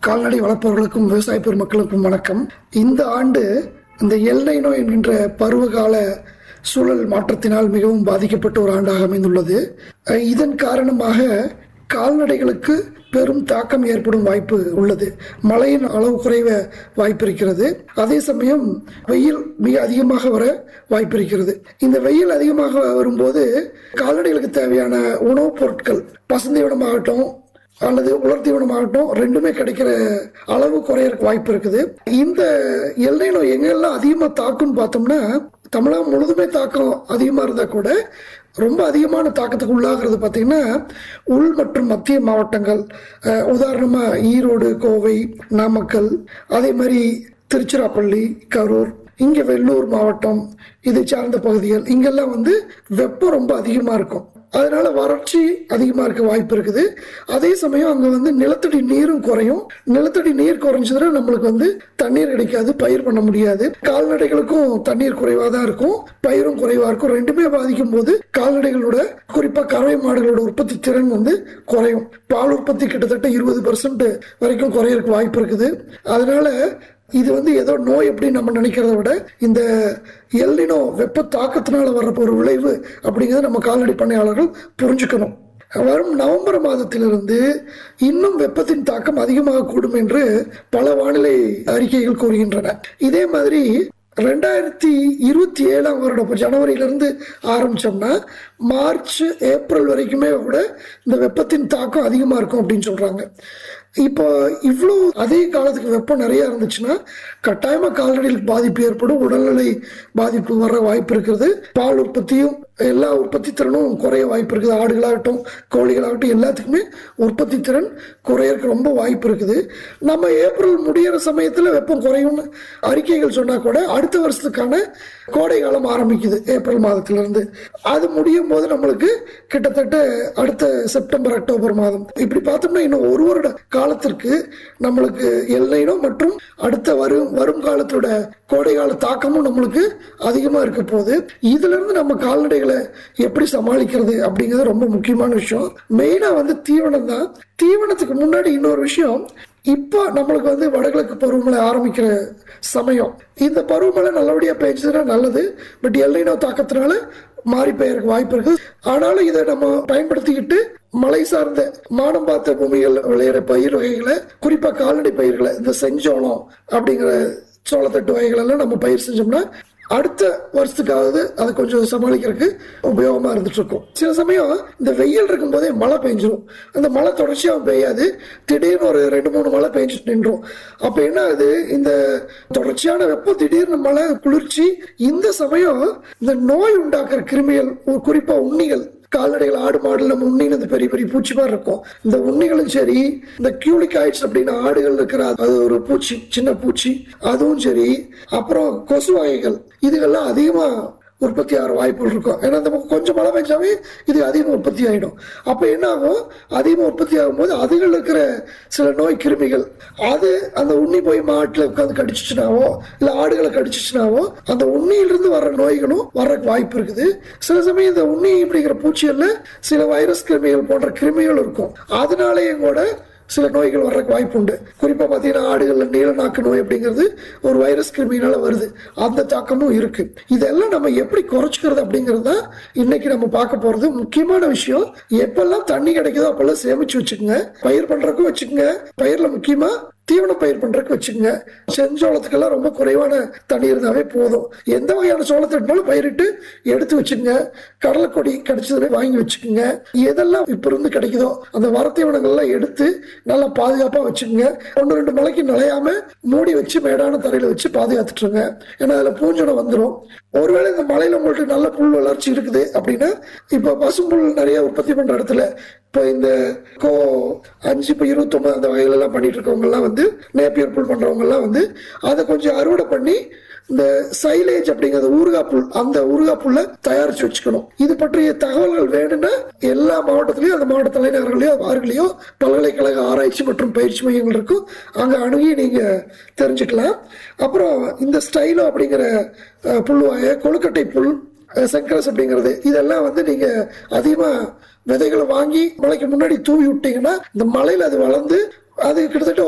கால்நடை வளர்ப்பவர்களுக்கும் விவசாய பெருமக்களுக்கும் வணக்கம் இந்த ஆண்டு இந்த எல்னைனோ என்கின்ற பருவகால சூழல் மாற்றத்தினால் மிகவும் பாதிக்கப்பட்ட ஒரு ஆண்டாக அமைந்துள்ளது அஹ் இதன் காரணமாக கால்நடைகளுக்கு பெரும் தாக்கம் ஏற்படும் வாய்ப்பு உள்ளது மழையின் அளவு குறைவ வாய்ப்பு இருக்கிறது அதே சமயம் வெயில் மிக அதிகமாக வர வாய்ப்பு இருக்கிறது இந்த வெயில் அதிகமாக வரும்போது கால்நடைகளுக்கு தேவையான உணவுப் பொருட்கள் பசுந்தீவனமாகட்டும் அல்லது உலர் தீவனமாகட்டும் ரெண்டுமே கிடைக்கிற அளவு குறையறதுக்கு வாய்ப்பு இருக்குது இந்த எல்லை நோய் எங்கெல்லாம் அதிகமாக தாக்கும்னு பார்த்தோம்னா தமிழகம் முழுதுமே தாக்கம் அதிகமாக இருந்தால் கூட ரொம்ப அதிகமான தாக்கத்துக்கு உள்ளாகிறது பார்த்தீங்கன்னா உள் மற்றும் மத்திய மாவட்டங்கள் அஹ், உதாரணமா ஈரோடு கோவை நாமக்கல் அதே மாதிரி திருச்சிராப்பள்ளி கரூர் இங்கே வெள்ளூர் மாவட்டம் இதை சார்ந்த பகுதிகள் இங்கெல்லாம் வந்து வெப்பம் ரொம்ப அதிகமாக இருக்கும் அதனால வறட்சி அதிகமாக இருக்க வாய்ப்பு இருக்குது அதே சமயம் அங்கே வந்து நிலத்தடி நீரும் குறையும் நிலத்தடி நீர் குறைஞ்சதுன்னா நம்மளுக்கு வந்து தண்ணீர் கிடைக்காது பயிர் பண்ண முடியாது கால்நடைகளுக்கும் தண்ணீர் குறைவாக தான் இருக்கும் பயிரும் குறைவாக இருக்கும் ரெண்டுமே பாதிக்கும் போது கால்நடைகளோட குறிப்பாக கறவை மாடுகளோட உற்பத்தி திறன் வந்து குறையும் பால் உற்பத்தி கிட்டத்தட்ட இருபது பர்சன்ட் வரைக்கும் குறையறதுக்கு வாய்ப்பு இருக்குது அதனால இது வந்து ஏதோ நோய் அப்படின்னு நம்ம நினைக்கிறத விட இந்த எல்லினோ வெப்ப தாக்கத்தினால வர்ற ஒரு விளைவு அப்படிங்கிறத நம்ம கால்நடை பண்ணையாளர்கள் புரிஞ்சுக்கணும் வரும் நவம்பர் மாதத்திலிருந்து இன்னும் வெப்பத்தின் தாக்கம் அதிகமாக கூடும் என்று பல வானிலை அறிக்கைகள் கூறுகின்றன இதே மாதிரி ரெண்டாயிரத்தி இருபத்தி ஏழாம் வருடம் ஜனவரியிலிருந்து ஆரம்பிச்சோம்னா மார்ச் ஏப்ரல் வரைக்குமே கூட இந்த வெப்பத்தின் தாக்கம் அதிகமாக இருக்கும் அப்படின்னு சொல்றாங்க இப்போ இவ்வளோ அதே காலத்துக்கு வெப்பம் நிறைய இருந்துச்சுன்னா கட்டாயமாக கால்நடைகளுக்கு பாதிப்பு ஏற்படும் உடல்நிலை பாதிப்பு வர வாய்ப்பு இருக்கிறது பால் உற்பத்தியும் எல்லா உற்பத்தி திறனும் குறைய வாய்ப்பு இருக்குது ஆடுகளாகட்டும் கோழிகளாகட்டும் எல்லாத்துக்குமே உற்பத்தி திறன் குறையறதுக்கு ரொம்ப வாய்ப்பு இருக்குது நம்ம ஏப்ரல் முடியிற சமயத்தில் வெப்பம் குறையும்னு அறிக்கைகள் சொன்னால் கூட அடுத்த வருஷத்துக்கான கோடை காலம் ஆரம்பிக்குது ஏப்ரல் மாதத்திலிருந்து அது முடியும் போது நம்மளுக்கு கிட்டத்தட்ட அடுத்த செப்டம்பர் அக்டோபர் மாதம் இப்படி பார்த்தோம்னா இன்னும் ஒரு வருட காலத்திற்கு நம்மளுக்கு எல்லைனோ மற்றும் அடுத்த வரும் வரும் காலத்தோட கோடை கால தாக்கமும் நம்மளுக்கு அதிகமாக இருக்க போகுது இதுல இருந்து நம்ம கால்நடைகளை எப்படி சமாளிக்கிறது அப்படிங்கிறது ரொம்ப முக்கியமான விஷயம் மெயினாக வந்து தீவனம் தான் தீவனத்துக்கு முன்னாடி இன்னொரு விஷயம் இப்போ நம்மளுக்கு வந்து வடகிழக்கு பருவமழை ஆரம்பிக்கிற சமயம் இந்த பருவமழை நல்லபடியாக பெஞ்சதுன்னா நல்லது பட் எல்லைனோ தாக்கத்தினால மாறி பெயருக்கு வாய்ப்பு இருக்கு ஆனாலும் இதை நம்ம பயன்படுத்திக்கிட்டு மலை சார்ந்த மானம் பார்த்த பூமிகள் விளையிற பயிர் வகைகளை குறிப்பா கால்நடை பயிர்களை இந்த செஞ்சோளம் அப்படிங்கிற சோளத்தட்டு வகைகள் எல்லாம் நம்ம பயிர் செஞ்சோம்னா அடுத்த வருஷத்துக்காவது அதை கொஞ்சம் சமாளிக்கிறதுக்கு உபயோகமா இருந்துட்டு இருக்கும் சில சமயம் இந்த வெயில் இருக்கும் போதே மழை பெஞ்சிரும் அந்த மழை தொடர்ச்சியாக பெய்யாது திடீர்னு ஒரு ரெண்டு மூணு மழை பெஞ்சிட்டு நின்றும் அப்ப என்ன ஆகுது இந்த தொடர்ச்சியான வெப்பம் திடீர்னு மழை குளிர்ச்சி இந்த சமயம் இந்த நோய் உண்டாக்குற கிருமிகள் ஒரு குறிப்பா உண்ணிகள் கால்நடைகள் ஆடு மாடுல நம்ம உண்ணின்னு இந்த பெரிய பெரிய பூச்சி மாதிரி இருக்கும் இந்த உண்ணிகளும் சரி இந்த கியூலிக் ஆயிட்ஸ் அப்படின்னு ஆடுகள் இருக்கிற அது ஒரு பூச்சி சின்ன பூச்சி அதுவும் சரி அப்புறம் கொசு வகைகள் இதுகெல்லாம் அதிகமா உற்பத்தி ஆகிற வாய்ப்புகள் இருக்கும் ஏன்னா இந்த பக்கம் கொஞ்சம் மழை பெஞ்சாவே இது அதிகமாக உற்பத்தி ஆகிடும் அப்போ என்ன ஆகும் அதிகமாக உற்பத்தி ஆகும்போது அதுகள் இருக்கிற சில நோய் கிருமிகள் அது அந்த உண்ணி போய் மாட்டில் உட்காந்து கடிச்சிச்சுனாவோ இல்லை ஆடுகளை கடிச்சிச்சுனாவோ அந்த உண்ணியிலிருந்து வர்ற நோய்களும் வர்றதுக்கு வாய்ப்பு இருக்குது சில சமயம் இந்த உண்ணி அப்படிங்கிற பூச்சிகள்ல சில வைரஸ் கிருமிகள் போன்ற கிருமிகள் இருக்கும் அதனாலேயும் கூட சில நோய்கள் வர்றதுக்கு வாய்ப்பு உண்டு குறிப்பாக பார்த்தீங்கன்னா ஆடுகள்ல நீலநாக்கு நோய் அப்படிங்கிறது ஒரு வைரஸ் கிருமினால வருது அந்த தாக்கமும் இருக்கு இதெல்லாம் நம்ம எப்படி குறைச்சிக்கிறது அப்படிங்கிறது தான் இன்னைக்கு நம்ம பார்க்க போறது முக்கியமான விஷயம் எப்பெல்லாம் தண்ணி கிடைக்குதோ அப்பெல்லாம் சேமிச்சு வச்சுக்கோங்க பயிர் பண்றதுக்கும் வச்சுக்கோங்க பயிர்ல முக்கியமா தீவன பயிர் பண்றதுக்கு வச்சுக்கோங்க செஞ்சோளத்துக்கெல்லாம் ரொம்ப குறைவான தண்ணி இருந்தாவே போதும் எந்த வகையான சோளத்தை எடுத்தாலும் பயிரிட்டு எடுத்து வச்சுக்கோங்க கடலைக்கொடி கிடைச்சதுமே வாங்கி வச்சுக்கோங்க எதெல்லாம் இப்ப இருந்து கிடைக்குதோ அந்த வரத்தீவனங்கள்லாம் எடுத்து நல்லா பாதுகாப்பா வச்சுக்கோங்க ஒன்று ரெண்டு மலைக்கு நுழையாம மூடி வச்சு மேடான தரையில வச்சு பாதுகாத்துட்டுருங்க ஏன்னா அதுல பூஞ்சனம் வந்துடும் ஒருவேளை இந்த மலையில உங்களுக்கு நல்ல புல் வளர்ச்சி இருக்குது அப்படின்னா இப்ப பசும்புல் நிறைய உற்பத்தி பண்ற இடத்துல இப்போ இந்த கோ அஞ்சு இப்போ இருபத்தொம்பது அந்த வகையில எல்லாம் பண்ணிட்டு இருக்கவங்க எல்லாம் வந்து நேப்பியர் புல் பண்றவங்க எல்லாம் வந்து அதை கொஞ்சம் அறுவடை பண்ணி இந்த சைலேஜ் அப்படிங்கிறது ஊறுகாய் புல் அந்த ஊறுகாய் புல்லை தயாரிச்சு வச்சுக்கணும் இது பற்றிய தகவல்கள் வேணும்னா எல்லா மாவட்டத்திலையும் அந்த மாவட்ட தலைநகர்களையோ ஆறுகளையோ பல்கலைக்கழக ஆராய்ச்சி மற்றும் பயிற்சி மையங்கள் இருக்கும் அங்க அணுகி நீங்க தெரிஞ்சுக்கலாம் அப்புறம் இந்த ஸ்டைலோ அப்படிங்கிற அஹ், புல் வகை கொழுக்கட்டை புல் செங்கரஸ் அப்படிங்கிறது இதெல்லாம் வந்து நீங்க அதிகமா விதைகளை வாங்கி மழைக்கு முன்னாடி தூவி விட்டீங்கன்னா இந்த மலையில அது வளர்ந்து அது கிட்டத்தட்ட